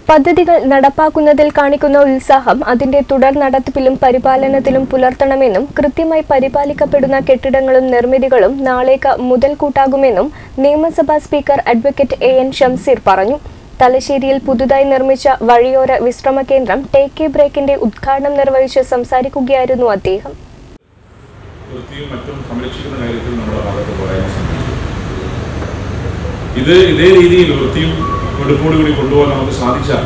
പദ്ധതികൾ നടപ്പാക്കുന്നതിൽ കാണിക്കുന്ന ഉത്സാഹം അതിന്റെ തുടർ നടത്തിപ്പിലും പരിപാലനത്തിലും പുലർത്തണമെന്നും കൃത്യമായി പരിപാലിക്കപ്പെടുന്ന കെട്ടിടങ്ങളും നിർമ്മിതികളും നാളേക്ക് മുതൽക്കൂട്ടാകുമെന്നും നിയമസഭാ speaker advocate A N Shamseer പറഞ്ഞു തലശ്ശേരിയിൽ പുതുതായി നിർമ്മിച്ച വഴിയോര വിശ്രമ കേന്ദ്രം ടേക്ക് എ ബ്രേക്കിന്റെ ഉദ്ഘാടനം നിർവഹിച്ച് സംസാരിക്കുകയായിരുന്നു അദ്ദേഹം വൃത്തിയും മറ്റും സംരക്ഷിക്കുന്ന കാര്യത്തിൽ നമ്മുടെ ഭാഗത്ത് പോരായ്മ സംഭവിച്ചു ഇത് ഇതേ രീതിയിൽ വൃത്തിയും വെടുപ്പോടു കൂടി കൊണ്ടുപോകാൻ നമുക്ക് സാധിച്ചാൽ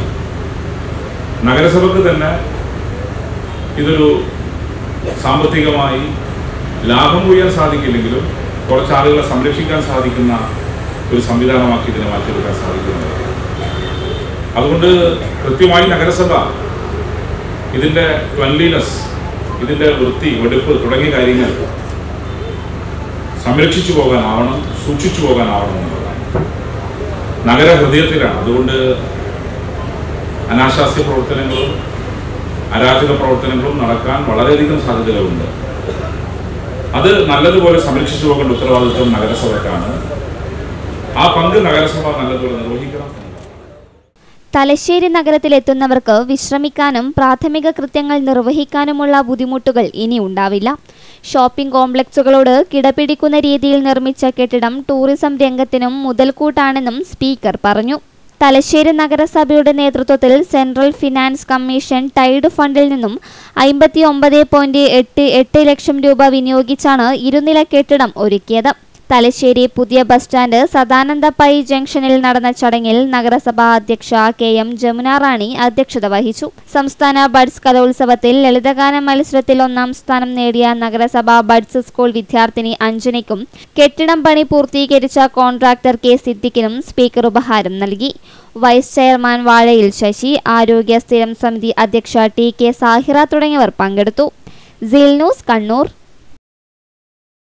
നഗരസഭയ്ക്ക് തന്നെ ഇതൊരു സാമ്പത്തികമായി ലാഭം കൊയ്യാൻ സാധിക്കില്ലെങ്കിലും കുറച്ച് ആളുകളെ സംരക്ഷിക്കാൻ സാധിക്കുന്ന ഒരു സംവിധാനമാക്കി ഇതിനെ മാറ്റിയെടുക്കാൻ സാധിക്കുന്നുണ്ട് അതുകൊണ്ട് കൃത്യമായി നഗരസഭ ഇതിൻ്റെ ക്ലൻലിനെസ് ഇതിൻ്റെ വൃത്തി വെടുപ്പ് തുടങ്ങിയ കാര്യങ്ങൾ സംരക്ഷിച്ചു പോകാനാവണം സൂക്ഷിച്ചു പോകാനാവണം എന്നുള്ളതാണ് നഗരഹൃദയത്തിലാണ് അതുകൊണ്ട് അനാശാസ്യ പ്രവർത്തനങ്ങളും അരാജക പ്രവർത്തനങ്ങളും നടക്കാൻ വളരെയധികം സാധ്യതകളുണ്ട് അത് നല്ലതുപോലെ സംരക്ഷിച്ചു പോകേണ്ട ഉത്തരവാദിത്വം നഗരസഭയ്ക്കാണ് ആ പങ്ക് നഗരസഭ നല്ലതുപോലെ നിർവഹിക്കണം എന്നുള്ളതാണ്. തലശ്ശേരി നഗരത്തിലെത്തുന്നവർക്ക് വിശ്രമിക്കാനും പ്രാഥമിക കൃത്യങ്ങൾ നിർവഹിക്കാനുമുള്ള ബുദ്ധിമുട്ടുകൾ ഇനി ഉണ്ടാവില്ല ഷോപ്പിംഗ് കോംപ്ലക്സുകളോട് കിടപിടിക്കുന്ന രീതിയിൽ നിർമ്മിച്ച കെട്ടിടം ടൂറിസം രംഗത്തിനും മുതൽക്കൂട്ടാണെന്നും സ്പീക്കർ പറഞ്ഞു തലശ്ശേരി നഗരസഭയുടെ നേതൃത്വത്തിൽ സെൻട്രൽ ഫിനാൻസ് കമ്മീഷൻ ടൈഡ് ഫണ്ടിൽ നിന്നും അമ്പത്തി ഒമ്പത് പോയിന്റ് എട്ട് എട്ട് ലക്ഷം രൂപ വിനിയോഗിച്ചാണ് ഇരുനില കെട്ടിടം ഒരുക്കിയത് തലശ്ശേരി പുതിയ ബസ് സ്റ്റാൻഡ് സദാനന്ദ പൈ ജംഗ്ഷനിൽ നടന്ന ചടങ്ങിൽ നഗരസഭാ അധ്യക്ഷ കെ എം ജമുന റാണി അധ്യക്ഷത വഹിച്ചു സംസ്ഥാന ബഡ്സ് കലോത്സവത്തിൽ ലളിതഗാന മത്സരത്തിൽ ഒന്നാം സ്ഥാനം നേടിയ നഗരസഭാ ബഡ്സ് സ്കൂൾ വിദ്യാർത്ഥിനി അഞ്ജനയ്ക്കും കെട്ടിടം പണി പൂർത്തീകരിച്ച കോൺട്രാക്ടർ കെ സിദ്ദിഖിനും സ്പീക്കർ ഉപഹാരം നൽകി വൈസ് ചെയർമാൻ വാഴയിൽ ശശി ആരോഗ്യ സ്ഥിരം സമിതി അധ്യക്ഷ ടി കെ സാഹിറ തുടങ്ങിയവർ പങ്കെടുത്തു സീൽ ന്യൂസ് കണ്ണൂർ